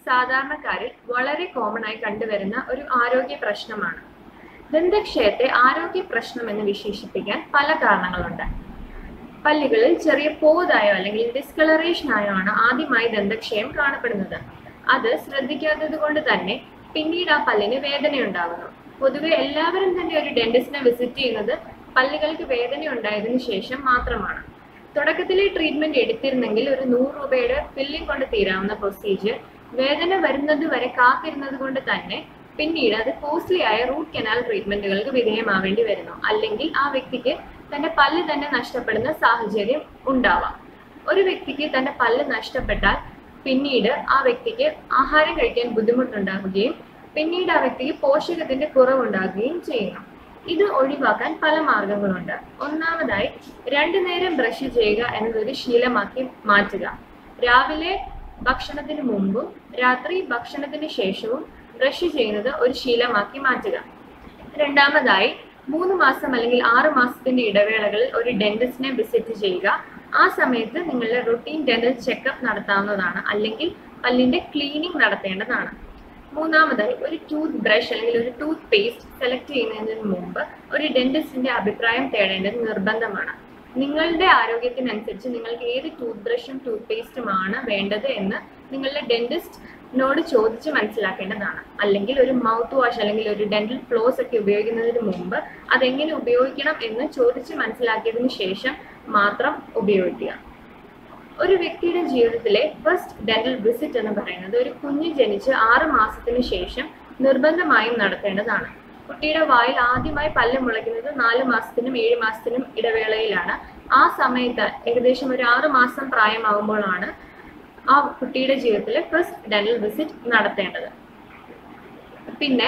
സാധാരണക്കാരിൽ വളരെ കോമൺ ആയി കണ്ടുവരുന്ന ഒരു ആരോഗ്യ പ്രശ്നമാണ് ദന്തക്ഷയത്തെ ആരോഗ്യ പ്രശ്നം എന്ന് വിശേഷിപ്പിക്കാൻ പല കാരണങ്ങളുണ്ട് പല്ലുകളിൽ ചെറിയ പോതായോ അല്ലെങ്കിൽ ഡിസ്കളറേഷൻ ആയോ ആണ് ആദ്യമായി ദന്തക്ഷയം കാണപ്പെടുന്നത് അത് ശ്രദ്ധിക്കാത്തത് കൊണ്ട് തന്നെ പിന്നീട് ആ പല്ലിന് വേദനയുണ്ടാകുന്നു പൊതുവെ എല്ലാവരും തന്നെ ഒരു ഡെന്റിസ്റ്റിനെ വിസിറ്റ് ചെയ്യുന്നത് പല്ലുകൾക്ക് വേദന ഉണ്ടായതിനു ശേഷം മാത്രമാണ് തുടക്കത്തിലെ ട്രീറ്റ്മെന്റ് എടുത്തിരുന്നെങ്കിൽ ഒരു നൂറ് രൂപയുടെ ഫില്ലിംഗ് കൊണ്ട് തീരാവുന്ന പ്രൊസീജിയർ വേദന വരുന്നത് വരെ കാത്തിരുന്നത് കൊണ്ട് തന്നെ പിന്നീട് അത് കോസ്റ്റ്ലി ആയ റൂട്ട് കനാൽ ട്രീറ്റ്മെന്റുകൾക്ക് വിധേയമാവേണ്ടി വരുന്നു അല്ലെങ്കിൽ ആ വ്യക്തിക്ക് തന്റെ പല്ല് തന്നെ നഷ്ടപ്പെടുന്ന സാഹചര്യം ഉണ്ടാവാം ഒരു വ്യക്തിക്ക് തന്റെ പല്ല് നഷ്ടപ്പെട്ടാൽ പിന്നീട് ആ വ്യക്തിക്ക് ആഹാരം കഴിക്കാൻ ബുദ്ധിമുട്ടുണ്ടാകുകയും പിന്നീട് ആ വ്യക്തിക്ക് പോഷകത്തിന്റെ കുറവുണ്ടാകുകയും ചെയ്യുന്നു ഇത് ഒഴിവാക്കാൻ പല മാർഗങ്ങളുണ്ട് ഒന്നാമതായി രണ്ടു നേരം ബ്രഷ് ചെയ്യുക എന്നതൊരു ശീലമാക്കി മാറ്റുക രാവിലെ ഭക്ഷണത്തിന് മുമ്പും രാത്രി ഭക്ഷണത്തിന് ശേഷവും ബ്രഷ് ചെയ്യുന്നത് ഒരു ശീലമാക്കി മാറ്റുക രണ്ടാമതായി മൂന്ന് മാസം അല്ലെങ്കിൽ ആറ് മാസത്തിന്റെ ഇടവേളകളിൽ ഒരു ഡെന്റിസ്റ്റിനെ വിസിറ്റ് ചെയ്യുക ആ സമയത്ത് നിങ്ങളുടെ റുട്ടീൻ ഡെന്റൽ ചെക്കപ്പ് നടത്താവുന്നതാണ് അല്ലെങ്കിൽ പല്ലിന്റെ ക്ലീനിങ് നടത്തേണ്ടതാണ് മൂന്നാമതായി ഒരു ടൂത്ത് ബ്രഷ് അല്ലെങ്കിൽ ഒരു ടൂത്ത് പേസ്റ്റ് സെലക്ട് ചെയ്യുന്നതിന് മുമ്പ് ഒരു ഡെന്റിസ്റ്റിന്റെ അഭിപ്രായം തേടേണ്ടത് നിർബന്ധമാണ് നിങ്ങളുടെ ആരോഗ്യത്തിനനുസരിച്ച് നിങ്ങൾക്ക് ഏത് ടൂത്ത് ബ്രഷും ടൂത്ത് പേസ്റ്റുമാണ് വേണ്ടത് എന്ന് നിങ്ങളുടെ ഡെന്റിസ്റ്റിനോട് ചോദിച്ച് മനസ്സിലാക്കേണ്ടതാണ് അല്ലെങ്കിൽ ഒരു മൗത്ത് വാഷ് അല്ലെങ്കിൽ ഒരു ഡെന്റൽ ഫ്ലോസ് ഒക്കെ ഉപയോഗിക്കുന്നതിന് മുമ്പ് അതെങ്ങനെ ഉപയോഗിക്കണം എന്ന് ചോദിച്ച് മനസ്സിലാക്കിയതിനു ശേഷം മാത്രം ഉപയോഗിക്കുക ഒരു വ്യക്തിയുടെ ജീവിതത്തിലെ ഫസ്റ്റ് ഡെന്റൽ വിസിറ്റ് എന്ന് പറയുന്നത് ഒരു കുഞ്ഞ് ജനിച്ച് ആറ് മാസത്തിന് ശേഷം നിർബന്ധമായും നടത്തേണ്ടതാണ് കുട്ടിയുടെ വായിൽ ആദ്യമായി പല്ല് മുളയ്ക്കുന്നത് നാല് മാസത്തിനും ഏഴ് മാസത്തിനും ഇടവേളയിലാണ് ആ സമയത്ത് ഏകദേശം ഒരു ആറ് മാസം പ്രായമാകുമ്പോഴാണ് ആ കുട്ടിയുടെ ജീവിതത്തിലെ ഫസ്റ്റ് ഡെന്റൽ വിസിറ്റ് നടത്തേണ്ടത് പിന്നെ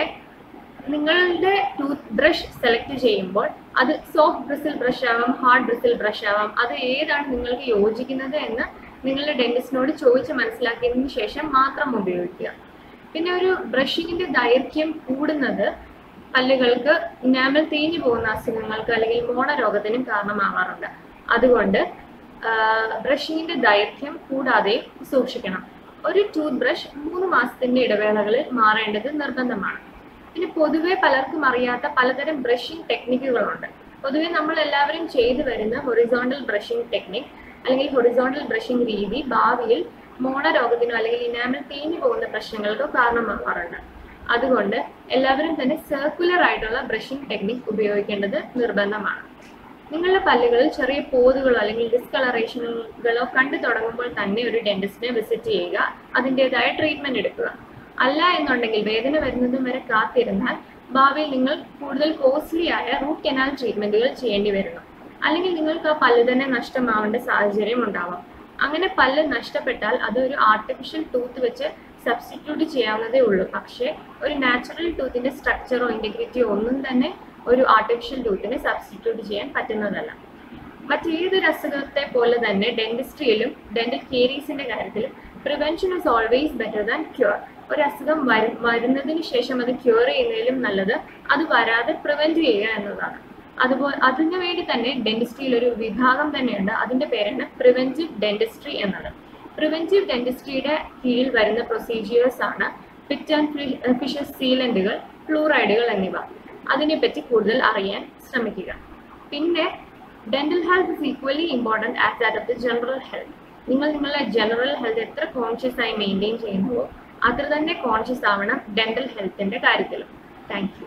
നിങ്ങളുടെ ടൂത്ത് ബ്രഷ് സെലക്ട് ചെയ്യുമ്പോൾ അത് സോഫ്റ്റ് ബ്രിസിൽ ബ്രഷ് ആവാം ഹാർഡ് ബ്രിസിൽ ബ്രഷ് ആവാം അത് ഏതാണ് നിങ്ങൾക്ക് യോജിക്കുന്നത് എന്ന് നിങ്ങളുടെ ഡെന്റിസ്റ്റിനോട് ചോദിച്ച് മനസ്സിലാക്കിയതിനു ശേഷം മാത്രം ഉപയോഗിക്കുക പിന്നെ ഒരു ബ്രഷിങ്ങിന്റെ ദൈർഘ്യം കൂടുന്നത് പല്ലുകൾക്ക് ഇനാമൽ തേഞ്ഞു പോകുന്ന അസുഖങ്ങൾക്ക് അല്ലെങ്കിൽ മോണരോഗത്തിനും കാരണമാവാറുണ്ട് അതുകൊണ്ട് ബ്രഷിങ്ങിന്റെ ദൈർഘ്യം കൂടാതെ സൂക്ഷിക്കണം ഒരു ടൂത്ത് ബ്രഷ് മൂന്ന് മാസത്തിന്റെ ഇടവേളകളിൽ മാറേണ്ടത് നിർബന്ധമാണ് പിന്നെ പൊതുവെ പലർക്കും അറിയാത്ത പലതരം ബ്രഷിംഗ് ടെക്നിക്കുകളുണ്ട് പൊതുവെ നമ്മൾ എല്ലാവരും ചെയ്തു വരുന്ന ഹൊറിസോണ്ടൽ ബ്രഷിംഗ് ടെക്നിക് അല്ലെങ്കിൽ ഹൊറിസോണ്ടൽ ബ്രഷിംഗ് രീതി ഭാവിയിൽ മോണരോഗത്തിനോ അല്ലെങ്കിൽ ഇനാമൽ തേഞ്ഞു പോകുന്ന പ്രശ്നങ്ങൾക്കോ കാരണമാകാറുണ്ട് അതുകൊണ്ട് എല്ലാവരും തന്നെ സർക്കുലർ ആയിട്ടുള്ള ബ്രഷിംഗ് ടെക്നിക് ഉപയോഗിക്കേണ്ടത് നിർബന്ധമാണ് നിങ്ങളുടെ പല്ലുകളിൽ ചെറിയ പോതുകളോ അല്ലെങ്കിൽ ഡിസ്കളറേഷനുകളോ കണ്ടു തുടങ്ങുമ്പോൾ തന്നെ ഒരു ഡെന്റിസ്റ്റിനെ വിസിറ്റ് ചെയ്യുക അതിൻ്റെതായ ട്രീറ്റ്മെന്റ് എടുക്കുക അല്ല എന്നുണ്ടെങ്കിൽ വേദന വരുന്നതും വരെ കാത്തിരുന്നാൽ ഭാവിയിൽ നിങ്ങൾ കൂടുതൽ കോസ്റ്റ്ലി ആയ റൂട്ട് കനാൽ ട്രീറ്റ്മെന്റുകൾ ചെയ്യേണ്ടി വരുന്നു അല്ലെങ്കിൽ നിങ്ങൾക്ക് ആ പല്ല് തന്നെ നഷ്ടമാവേണ്ട സാഹചര്യം ഉണ്ടാവാം അങ്ങനെ പല്ല് നഷ്ടപ്പെട്ടാൽ അത് ഒരു ആർട്ടിഫിഷ്യൽ ടൂത്ത് വെച്ച് സബ്സ്റ്റിറ്റ്യൂട്ട് ചെയ്യാവുന്നതേ ഉള്ളൂ പക്ഷേ ഒരു നാച്ചുറൽ ടൂത്തിന്റെ സ്ട്രക്ചറോ ഇന്റഗ്രിറ്റിയോ ഒന്നും തന്നെ ഒരു ആർട്ടിഫിഷ്യൽ ടൂത്തിനെ സബ്സ്റ്റിറ്റ്യൂട്ട് ചെയ്യാൻ പറ്റുന്നതല്ല മറ്റേതൊരു അസുഖത്തെ പോലെ തന്നെ ഡെന്റിസ്ട്രിയിലും ഡെന്റൽ കേരീസിന്റെ കാര്യത്തിലും prevention is always better than cure ഒരു അസുഖം വരു വരുന്നതിന് ശേഷം അത് ക്യൂർ ചെയ്യുന്നതിലും നല്ലത് അത് വരാതെ പ്രിവെന്റ് ചെയ്യുക എന്നതാണ് അതുപോലെ അതിനു വേണ്ടി തന്നെ ഡെന്റിസ്ട്രിയിൽ ഒരു വിഭാഗം തന്നെയുണ്ട് അതിന്റെ പേരാണ് പ്രിവെന്റീവ് ഡെന്റിസ്ട്രി എന്നത് പ്രിവെന്റീവ് ഡെന്റിസ്ട്രിയുടെ കീഴിൽ വരുന്ന പ്രൊസീജിയേഴ്സ് ആണ് പിറ്റ് ആൻഡ് ഫിഷസ് സീലന്റുകൾ ഫ്ലൂറൈഡുകൾ എന്നിവ അതിനെപ്പറ്റി കൂടുതൽ അറിയാൻ ശ്രമിക്കുക പിന്നെ dental health is equally important as that of the general health നിങ്ങൾ നിങ്ങളുടെ ജനറൽ ഹെൽത്ത് എത്ര കോൺഷ്യസ് ആയി മെയിൻറ്റെയിൻ ചെയ്യുന്നുവോ അത്ര തന്നെ കോൺഷ്യസ് ആവണം ഡെന്റൽ ഹെൽത്തിന്റെ കാര്യത്തിലും താങ്ക് യു